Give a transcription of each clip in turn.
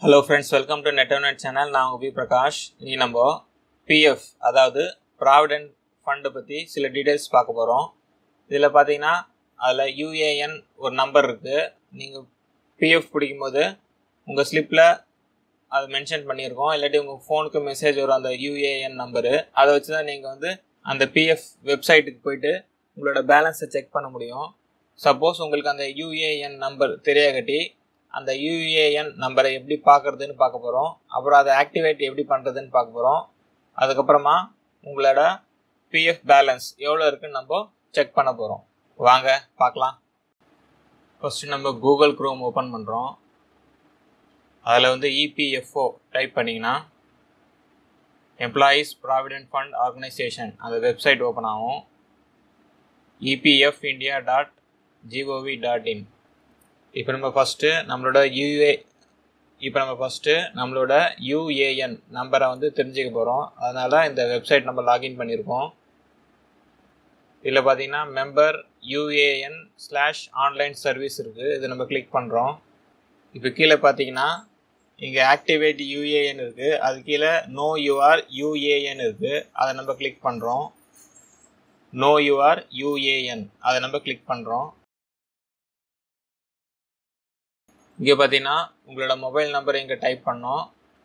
hello friends welcome to net net channel நான் உங்கள் B Prakash நீ நம்ம பிஎஃப் அதாவது ப்ராவிடென்ட் ஃபண்டை பற்றி சில டீட்டெயில்ஸ் பார்க்க போகிறோம் இதில் பார்த்தீங்கன்னா அதில் யூஏஎன் ஒரு நம்பர் இருக்குது நீங்கள் பிஎஃப் பிடிக்கும்போது உங்கள் ஸ்லிப்பில் அதை மென்ஷன் பண்ணியிருக்கோம் இல்லாட்டி உங்கள் ஃபோனுக்கு மெசேஜ் வரும் அந்த யூஏஎன் நம்பரு அதை வச்சு தான் நீங்கள் வந்து அந்த பிஎஃப் வெப்சைட்டுக்கு போயிட்டு உங்களோட பேலன்ஸை செக் பண்ண முடியும் சப்போஸ் உங்களுக்கு அந்த யூஏஎன் நம்பர் தெரியாகட்டி அந்த யூஏஎன் நம்பரை எப்படி பார்க்குறதுன்னு பார்க்க போகிறோம் அப்புறம் அதை ஆக்டிவேட் எப்படி பண்ணுறதுன்னு பார்க்க போகிறோம் அதுக்கப்புறமா உங்களோட பிஎஃப் பேலன்ஸ் எவ்வளோ இருக்குன்னு நம்ம செக் பண்ண போகிறோம் வாங்க பார்க்கலாம் ஃபஸ்ட்டு நம்ம கூகுள் க்ரோம் ஓப்பன் பண்ணுறோம் அதில் வந்து இபிஎஃப்ஓ டைப் பண்ணிங்கன்னா எம்ப்ளாயீஸ் ப்ராவிடென்ட் ஃபண்ட் ஆர்கனைசேஷன் அந்த வெப்சைட் ஓப்பன் ஆகும் EPF India dot GOV dot in இப்போ நம்ம ஃபஸ்ட்டு நம்மளோட யூஏ இப்போ நம்ம ஃபஸ்ட்டு நம்மளோட யூஏஎன் நம்பரை வந்து தெரிஞ்சுக்க போகிறோம் அதனால் இந்த வெப்சைட் நம்ம லாகின் பண்ணியிருக்கோம் இதில் பார்த்தீங்கன்னா member UAN slash online service இருக்குது இது நம்ம கிளிக் பண்ணுறோம் இப்போ கீழே பார்த்தீங்கன்னா இங்கே ஆக்டிவேட் யூஏஎன் இருக்குது அது கீழே நோ யூஆர் யூஏஎன் இருக்குது அதை நம்ம கிளிக் பண்ணுறோம் நோ யூஆர் யூஏஎன் அதை நம்ம கிளிக் பண்ணுறோம் இங்கே பார்த்தீங்கன்னா உங்களோட மொபைல் நம்பர் இங்கே டைப் பண்ணோம்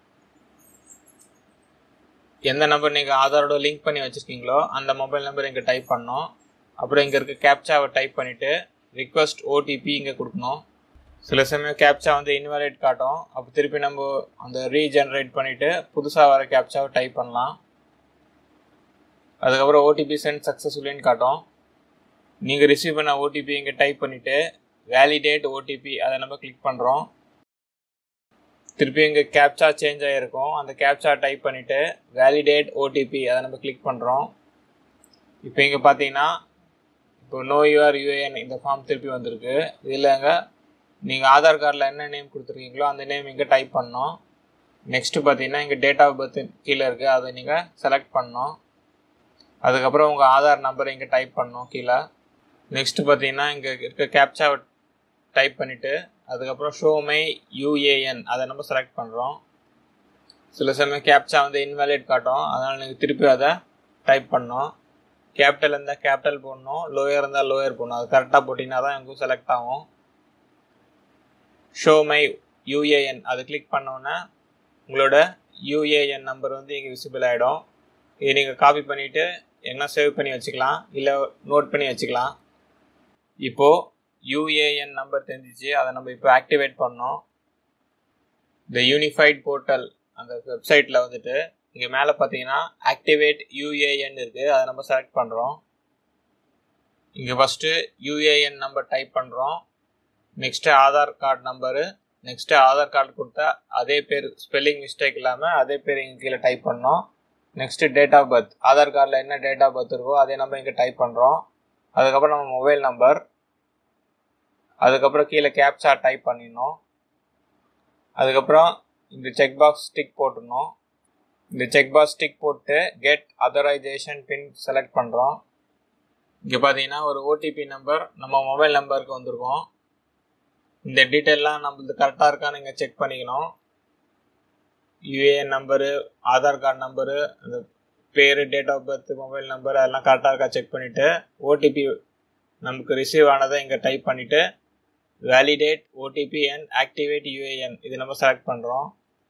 எந்த நம்பர் நீங்கள் ஆதாரோட லிங்க் பண்ணி வச்சுருக்கீங்களோ அந்த மொபைல் நம்பர் இங்கே டைப் பண்ணோம் அப்புறம் இங்கே இருக்க கேப்சாவை டைப் பண்ணிவிட்டு ரிக்வஸ்ட் ஓடிபி இங்கே கொடுக்கணும் சில சமயம் கேப்சா வந்து இன்வாலிட் காட்டும் அப்போ திருப்பி நம்ம அந்த ரீஜென்ரேட் பண்ணிவிட்டு புதுசாக வர கேப்சாவை டைப் பண்ணலாம் அதுக்கப்புறம் ஓடிபி சென்ட் சக்ஸஸ்ஃபுல்லின்னு காட்டும் நீங்கள் ரிசீவ் பண்ண ஓடிபி இங்கே டைப் பண்ணிவிட்டு வேலிடேட் ஓடிபி அதை நம்ம கிளிக் பண்ணுறோம் திருப்பி இங்கே கேப்சா சேஞ்ச் ஆகிருக்கும் அந்த கேப்சா டைப் பண்ணிவிட்டு வேலிடேட் ஓடிபி அதை நம்ம கிளிக் பண்ணுறோம் இப்போ இங்கே பார்த்தீங்கன்னா இப்போ நோ யூஆர் யூஏஎன் இந்த ஃபார்ம் திருப்பி வந்திருக்கு இதில்ங்க நீங்கள் ஆதார் கார்டில் என்ன நேம் கொடுத்துருக்கீங்களோ அந்த நேம் இங்கே டைப் பண்ணோம் நெக்ஸ்ட்டு பார்த்தீங்கன்னா இங்கே டேட் ஆஃப் பர்த் கீழே இருக்குது அதை நீங்கள் செலக்ட் பண்ணோம் அதுக்கப்புறம் உங்கள் ஆதார் நம்பரை இங்கே டைப் பண்ணோம் கீழே நெக்ஸ்ட்டு பார்த்தீங்கன்னா இங்கே இருக்க கேப்சாவை டைப் பண்ணிவிட்டு அதுக்கப்புறம் ஷோ மை யூஏஎன் அதை நம்ம செலக்ட் பண்ணுறோம் சில சமயம் கேப்சா வந்து இன்வேலிட் காட்டும் அதனால் நீங்கள் திருப்பி அதை டைப் பண்ணோம் கேபிட்டல் இருந்தால் கேபிட்டல் போடணும் லோயர் இருந்தால் லோயர் போடணும் அது கரெக்டாக போட்டிங்கன்னா தான் எங்களுக்கு செலக்ட் ஆகும் ஷோ மை யூஏஎன் அதை கிளிக் பண்ணோன்னே உங்களோட யூஏஎன் நம்பர் வந்து இங்கே விசிபிள் ஆகிடும் இது நீங்கள் காப்பி பண்ணிவிட்டு எங்கன்னா சேவ் பண்ணி வச்சுக்கலாம் இல்லை நோட் பண்ணி வச்சுக்கலாம் இப்போது யூஏஎன் நம்பர் தெரிஞ்சிச்சு அதை நம்ம இப்போ ஆக்டிவேட் பண்ணோம் இந்த யூனிஃபைட் போர்ட்டல் அந்த வெப்சைட்டில் வந்துட்டு இங்கே மேலே பார்த்தீங்கன்னா ஆக்டிவேட் யூஏஎன் இருக்குது அதை நம்ம செலக்ட் பண்ணுறோம் இங்கே ஃபஸ்ட்டு யூஏஎன் நம்பர் டைப் பண்ணுறோம் next Aadhaar card number next Aadhaar card கொடுத்தா அதே பேர் ஸ்பெல்லிங் மிஸ்டேக் இல்லாமல் அதே பேர் இங்கே கீழே டைப் பண்ணோம் next date of birth Aadhaar கார்டில் என்ன டேட் ஆஃப் பர்த் இருக்கோ அதே நம்ம இங்கே டைப் பண்ணுறோம் அதுக்கப்புறம் நம்ம மொபைல் நம்பர் அதுக்கப்புறம் கீழே கேப்சா டைப் பண்ணிடணும் அதுக்கப்புறம் இந்த செக் பாக்ஸ் ஸ்டிக் போட்டுடணும் இந்த செக் பாக்ஸ் ஸ்டிக் போட்டு கெட் அதரைசேஷன் பின் செலக்ட் பண்ணுறோம் இங்கே பார்த்தீங்கன்னா ஒரு ஓடிபி நம்பர் நம்ம மொபைல் நம்பருக்கு வந்திருக்கோம் இந்த டீட்டெயிலாம் நம்மளுக்கு கரெக்டாக இருக்கான்னு நீங்கள் செக் பண்ணிக்கணும் UAN number Aadhaar card number அந்த பேர் date of birth mobile number அதெல்லாம் கரெக்டாக இருக்கா செக் பண்ணிவிட்டு ஓடிபி நமக்கு ரிசீவ் ஆனதை இங்கே டைப் பண்ணிவிட்டு validate OTP and activate UAN இது நம்ம செலக்ட் பண்ணுறோம்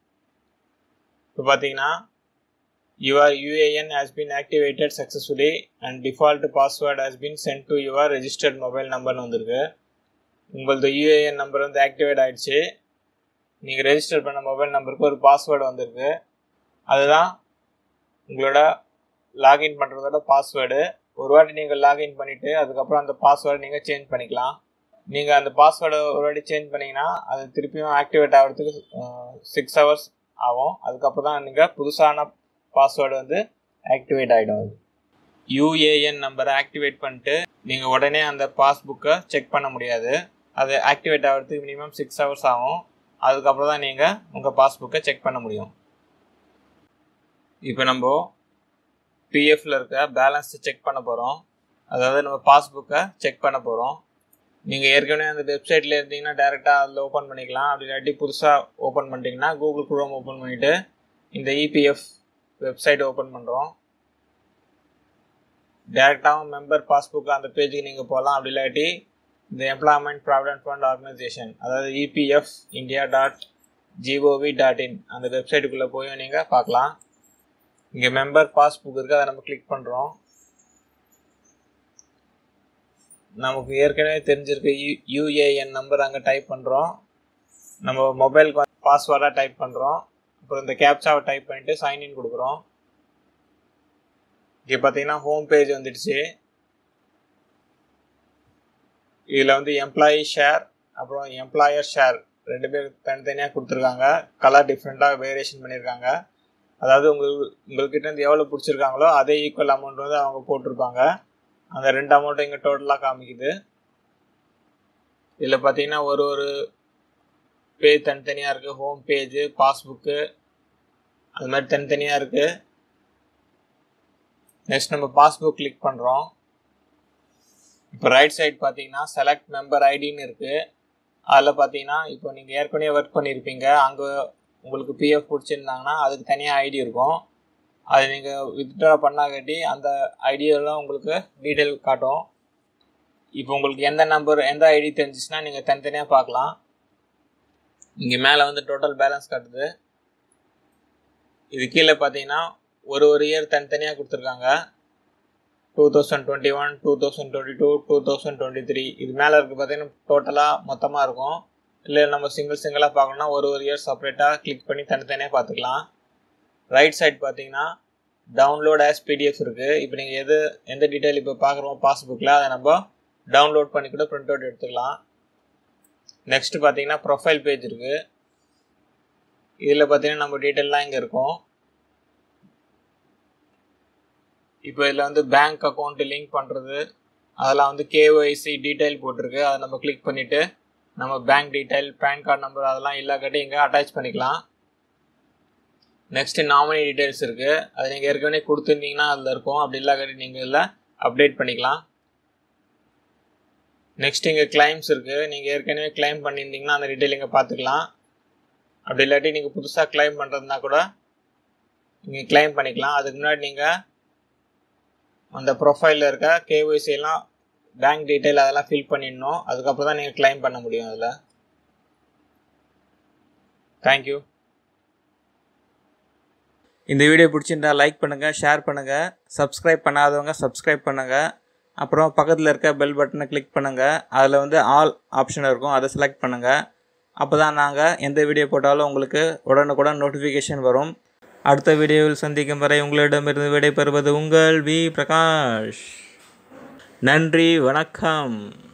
இப்போ பார்த்தீங்கன்னா your UAN has been activated successfully and default password has been sent to your registered mobile நம்பர்னு வந்திருக்கு உங்களது யூஏஎன் நம்பர் வந்து ஆக்டிவேட் ஆகிடுச்சு நீங்கள் ரெஜிஸ்டர் பண்ண மொபைல் நம்பருக்கு ஒரு பாஸ்வேர்டு வந்திருக்கு அதுதான் உங்களோட லாகின் பண்ணுறதோட பாஸ்வேர்டு ஒரு வாட்டி நீங்கள் லாகின் பண்ணிவிட்டு அதுக்கப்புறம் அந்த பாஸ்வேர்டு நீங்கள் சேஞ்ச் பண்ணிக்கலாம் நீங்கள் அந்த பாஸ்வேர்டை ஒரு வாட்டி சேஞ்ச் பண்ணிங்கன்னா அது திருப்பியும் ஆக்டிவேட் ஆகிறதுக்கு சிக்ஸ் ஹவர்ஸ் ஆகும் அதுக்கப்புறம் தான் நீங்கள் புதுசான பாஸ்வேர்டு வந்து ஆக்டிவேட் ஆகிடும் அது யூஏஎன் நம்பரை ஆக்டிவேட் பண்ணிட்டு நீங்கள் உடனே அந்த பாஸ்புக்கை செக் பண்ண முடியாது அது ஆக்டிவேட் ஆகிறதுக்கு மினிமம் சிக்ஸ் ஹவர்ஸ் ஆகும் அதுக்கப்புறம் தான் நீங்கள் உங்கள் பாஸ்புக்கை செக் பண்ண முடியும் இப்போ நம்ம பிஎஃப்ல இருக்க பேலன்ஸை செக் பண்ண போகிறோம் அதாவது நம்ம பாஸ்புக்கை செக் பண்ண போகிறோம் நீங்கள் ஏற்கனவே அந்த வெப்சைட்டில் இருந்தீங்கன்னா டேரெக்டாக அதில் ஓப்பன் பண்ணிக்கலாம் அப்படி இல்லாட்டி புதுசாக ஓப்பன் பண்ணிட்டீங்கன்னா கூகுள் குரோம் ஓப்பன் பண்ணிவிட்டு இந்த இபிஎஃப் வெப்சைட் ஓப்பன் பண்ணுறோம் டேரெக்டாகவும் மெம்பர் பாஸ்புக் அந்த பேஜுக்கு நீங்கள் போகலாம் அப்படி இல்லாட்டி இந்த எம்ப்ளாய்மெண்ட் ப்ராவிடன்ட் ஃபண்ட் ஆர்கனைசேஷன் அதாவது EPF India dot GOV dot in அந்த வெப்சைட்டுக்குள்ளே போய் நீங்கள் பார்க்கலாம் இங்கே மெம்பர் பாஸ்புக் இருக்குது அதை நம்ம கிளிக் பண்ணுறோம் நமக்கு ஏற்கனவே தெரிஞ்சிருக்கு யூ யூஏஎன் நம்பர் அங்கே டைப் பண்ணுறோம் நம்ம மொபைலுக்கு பாஸ்வேர்டாக டைப் பண்ணுறோம் அப்புறம் இந்த கேப்சாவை டைப் பண்ணிவிட்டு சைன்இன் கொடுக்குறோம் இங்கே பார்த்தீங்கன்னா ஹோம் பேஜ் வந்துடுச்சு இதில் வந்து எம்ப்ளாயி ஷேர் அப்புறம் எம்ப்ளாயர் ஷேர் ரெண்டு பேர் தனித்தனியாக கொடுத்துருக்காங்க கலர் டிஃப்ரெண்ட்டாக வேரியேஷன் பண்ணியிருக்காங்க அதாவது உங்கள் உங்கள்கிட்ட இருந்து எவ்வளோ பிடிச்சிருக்காங்களோ அதே ஈக்குவல் அமௌண்ட் வந்து அவங்க போட்டிருப்பாங்க அந்த ரெண்டு அமௌண்ட்டும் இங்கே டோட்டலாக காமிக்குது இதில் பார்த்தீங்கன்னா ஒரு ஒரு பேஜ் தனித்தனியாக இருக்குது ஹோம் பேஜு பாஸ்புக்கு அது மாதிரி தனித்தனியாக இருக்குது நெக்ஸ்ட் நம்ம பாஸ்புக் கிளிக் பண்ணுறோம் இப்போ ரைட் சைட் பார்த்தீங்கன்னா செலக்ட் மெம்பர் ஐடின்னு இருக்குது அதில் பார்த்தீங்கன்னா இப்போ நீங்கள் ஏற்கனவே ஒர்க் பண்ணியிருப்பீங்க அங்கே உங்களுக்கு பிஎஃப் பிடிச்சிருந்தாங்கன்னா அதுக்கு தனியாக ஐடி இருக்கும் அது நீங்கள் வித்ட்ரா பண்ணாக்காட்டி அந்த ஐடியெல்லாம் உங்களுக்கு டீட்டெயில் காட்டும் இப்போ உங்களுக்கு எந்த நம்பர் எந்த ஐடி தெரிஞ்சிச்சுன்னா நீங்கள் தனித்தனியாக பார்க்கலாம் இங்கே மேலே வந்து டோட்டல் பேலன்ஸ் காட்டுது இது கீழே பார்த்தீங்கன்னா ஒரு ஒரு இயர் தனித்தனியாக கொடுத்துருக்காங்க two thousand twenty one two thousand twenty two two thousand twenty three இது மேலே இருக்குது பார்த்தீங்கன்னா டோட்டலாக மொத்தமாக இருக்கும் இல்லை நம்ம சிங்கிள் சிங்கிளாக பார்க்கணும்னா ஒரு ஒரு இயர் செப்பரேட்டாக கிளிக் பண்ணி தனித்தனியாக பார்த்துக்கலாம் ரைட் சைட் பார்த்தீங்கன்னா டவுன்லோட் ஆஸ் பிடிஎஃப் இருக்குது இப்போ நீங்கள் எது எந்த டீட்டெயில் இப்போ பார்க்குறோமோ பாஸ்புக்கில் அதை நம்ம டவுன்லோட் பண்ணி கூட பிரிண்ட் அவுட் எடுத்துக்கலாம் நெக்ஸ்ட் பார்த்தீங்கன்னா ப்ரொஃபைல் பேஜ் இருக்குது இதில் பார்த்தீங்கன்னா நம்ம டீட்டெயிலாம் இங்கே இருக்கும் இப்போ இதில் வந்து பேங்க் அக்கௌண்ட் லிங்க் பண்ணுறது அதெல்லாம் வந்து கேஒய்சி டீட்டெயில் போட்டிருக்கு அதை நம்ம கிளிக் பண்ணிவிட்டு நம்ம bank detail PAN card number அதெல்லாம் இல்லாக்கட்டி இங்கே அட்டாச் பண்ணிக்கலாம் நெக்ஸ்ட்டு நாமினி டீட்டெயில்ஸ் இருக்குது அது நீங்கள் ஏற்கனவே கொடுத்துருந்தீங்கன்னா அதில் இருக்கும் அப்படி இல்லாக்கட்டி நீங்கள் இதில் அப்டேட் பண்ணிக்கலாம் நெக்ஸ்ட் இங்கே கிளைம்ஸ் இருக்குது நீங்கள் ஏற்கனவே கிளைம் பண்ணியிருந்தீங்கன்னா அந்த டீட்டெயில் இங்கே பார்த்துக்கலாம் அப்படி இல்லாட்டி நீங்கள் புதுசாக கிளைம் பண்ணுறதுனா கூட நீங்கள் கிளைம் பண்ணிக்கலாம் அதுக்கு முன்னாடி நீங்கள் அந்த ப்ரொஃபைலில் இருக்க கேஒய்சி எல்லாம் பேங்க் டீட்டெயில் அதெல்லாம் ஃபில் பண்ணிடணும் அதுக்கப்புறம் தான் நீங்கள் கிளைம் பண்ண முடியும் அதில் தேங்க்யூ இந்த வீடியோ பிடிச்சிருந்தா லைக் பண்ணுங்கள் ஷேர் பண்ணுங்கள் சப்ஸ்கிரைப் பண்ணாதவங்க சப்ஸ்கிரைப் பண்ணுங்கள் அப்புறம் பக்கத்தில் இருக்க பெல் பட்டனை கிளிக் பண்ணுங்கள் அதில் வந்து ஆல் ஆப்ஷன் இருக்கும் அதை செலக்ட் பண்ணுங்கள் அப்போ தான் நாங்கள் எந்த வீடியோ போட்டாலும் உங்களுக்கு உடனுக்குடன் நோட்டிஃபிகேஷன் வரும் அடுத்த வீடியோவில் சந்திக்கும் வரை உங்களிடமிருந்து விடைபெறுவது உங்கள் வி பிரகாஷ் நன்றி வணக்கம்